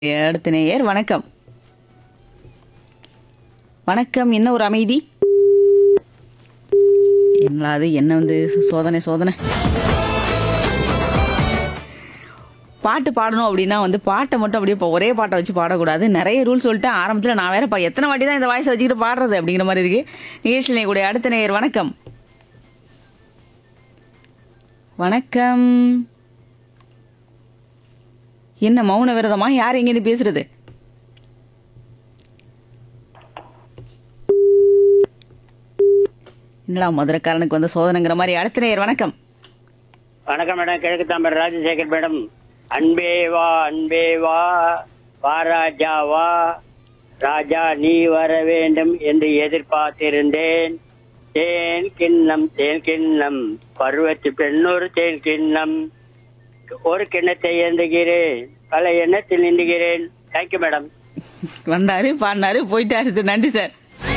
அடுத்த நேயர் வணக்கம் வணக்கம் என்ன ஒரு அமைதி என்னடா அது என்ன வந்து சோதனை சோதனை பாட்டு பாடணும் அப்படின்னா வந்து பாட்டை மட்டும் அப்படியே இப்போ ஒரே பாட்டை வச்சு பாடக்கூடாது நிறைய ரூல் சொல்லிட்டு ஆரம்பத்தில் நான் வேற பா- எத்தனை வாட்டி தான் இந்த வாய்ஸை வச்சுக்கிட்டு பாடுறது அப்படிங்கிற மாதிரி இருக்கு நிகழ்ச்சியில் கூடிய அடுத்த நேயர் வணக்கம் வணக்கம் என்ன மௌன விரதமா யார் எங்கேருந்து பேசுறது என்னடா மதுரைக்காரனுக்கு வந்து சோதனைங்கிற மாதிரி அடுத்த நேயர் வணக்கம் வணக்கம் மேடம் கிழக்கு தாம்பரம் ராஜசேகர் மேடம் அன்பே வா அன்பே வா வா ராஜா வா ராஜா நீ வர வேண்டும் என்று எதிர்பார்த்திருந்தேன் தேன் கிண்ணம் தேன் கிண்ணம் பருவத்து பெண்ணொரு தேன் கிண்ணம் ஒரு கிண்ணத்தை ஏந்துகிறேன் பல எண்ணத்தில் நின்றுகிறேன் தேங்க்யூ மேடம் வந்தாரு பாடினாரு போயிட்டாரு நன்றி சார்